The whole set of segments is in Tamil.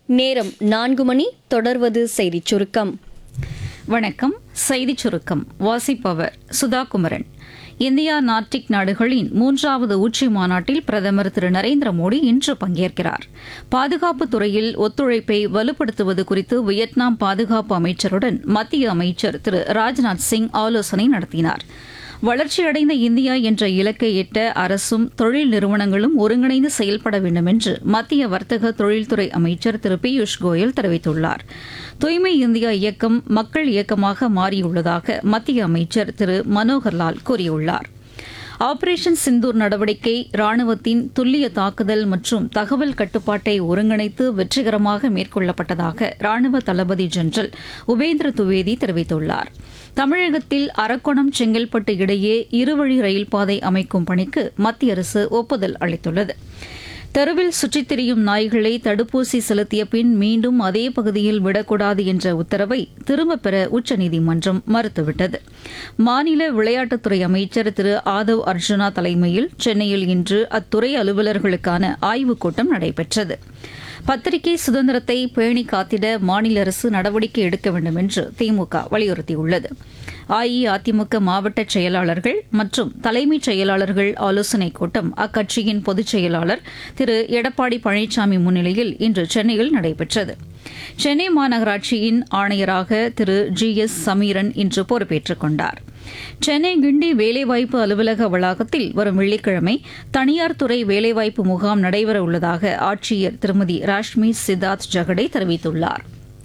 நேரம் நான்கு மணி தொடர்வது செய்திச் சுருக்கம் வணக்கம் செய்திச் சுருக்கம் வாசிப்பவர் சுதா குமரன் இந்தியா நார்டிக் நாடுகளின் மூன்றாவது உச்சி மாநாட்டில் பிரதமர் திரு நரேந்திர மோடி இன்று பங்கேற்கிறார் பாதுகாப்பு துறையில் ஒத்துழைப்பை வலுப்படுத்துவது குறித்து வியட்நாம் பாதுகாப்பு அமைச்சருடன் மத்திய அமைச்சர் திரு ராஜ்நாத் சிங் ஆலோசனை நடத்தினார் வளர்ச்சியடைந்த இந்தியா என்ற இலக்கை எட்ட அரசும் தொழில் நிறுவனங்களும் ஒருங்கிணைந்து செயல்பட வேண்டும் என்று மத்திய வர்த்தக தொழில்துறை அமைச்சர் திரு பியூஷ் கோயல் தெரிவித்துள்ளார் தூய்மை இந்தியா இயக்கம் மக்கள் இயக்கமாக மாறியுள்ளதாக மத்திய அமைச்சர் திரு மனோகர்லால் கூறியுள்ளார் ஆபரேஷன் சிந்தூர் நடவடிக்கை ராணுவத்தின் துல்லிய தாக்குதல் மற்றும் தகவல் கட்டுப்பாட்டை ஒருங்கிணைத்து வெற்றிகரமாக மேற்கொள்ளப்பட்டதாக ராணுவ தளபதி ஜெனரல் உபேந்திர துவேதி தெரிவித்துள்ளார் தமிழகத்தில் அரக்கோணம் செங்கல்பட்டு இடையே இருவழி ரயில் பாதை அமைக்கும் பணிக்கு மத்திய அரசு ஒப்புதல் அளித்துள்ளது தெருவில் சுற்றித் திரியும் நாய்களை தடுப்பூசி செலுத்திய பின் மீண்டும் அதே பகுதியில் விடக்கூடாது என்ற உத்தரவை திரும்பப் பெற உச்சநீதிமன்றம் மறுத்துவிட்டது மாநில விளையாட்டுத்துறை அமைச்சர் திரு ஆதவ் அர்ஜுனா தலைமையில் சென்னையில் இன்று அத்துறை அலுவலர்களுக்கான ஆய்வுக் கூட்டம் நடைபெற்றது பத்திரிகை சுதந்திரத்தை பேணி காத்திட மாநில அரசு நடவடிக்கை எடுக்க வேண்டும் என்று திமுக வலியுறுத்தியுள்ளது அஇஅதிமுக மாவட்ட செயலாளர்கள் மற்றும் தலைமைச் செயலாளர்கள் ஆலோசனைக் கூட்டம் அக்கட்சியின் பொதுச் செயலாளர் திரு எடப்பாடி பழனிசாமி முன்னிலையில் இன்று சென்னையில் நடைபெற்றது சென்னை மாநகராட்சியின் ஆணையராக திரு ஜி எஸ் சமீரன் இன்று பொறுப்பேற்றுக் கொண்டார் சென்னை கிண்டி வேலைவாய்ப்பு அலுவலக வளாகத்தில் வரும் வெள்ளிக்கிழமை தனியார் துறை வேலைவாய்ப்பு முகாம் நடைபெற உள்ளதாக ஆட்சியர் திருமதி ராஷ்மி சித்தார்த் ஜகடே தெரிவித்துள்ளார்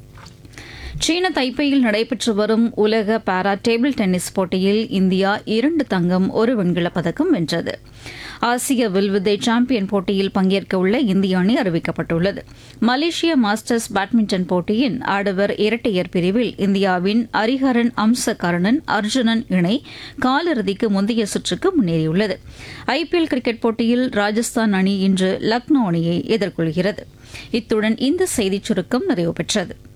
சீன தைப்பேயில் நடைபெற்று வரும் உலக பாரா டேபிள் டென்னிஸ் போட்டியில் இந்தியா இரண்டு தங்கம் ஒரு வெண்கலப் பதக்கம் வென்றது ஆசிய வில்வித்தை சாம்பியன் போட்டியில் பங்கேற்க உள்ள இந்திய அணி அறிவிக்கப்பட்டுள்ளது மலேசிய மாஸ்டர்ஸ் பேட்மிண்டன் போட்டியின் ஆடவர் இரட்டையர் பிரிவில் இந்தியாவின் அரிஹரன் அம்ச கர்ணன் அர்ஜுனன் இணை காலிறுதிக்கு முந்தைய சுற்றுக்கு முன்னேறியுள்ளது ஐபிஎல் கிரிக்கெட் போட்டியில் ராஜஸ்தான் அணி இன்று லக்னோ அணியை எதிர்கொள்கிறது இத்துடன் இந்த செய்திச் சுருக்கம் நிறைவு பெற்றது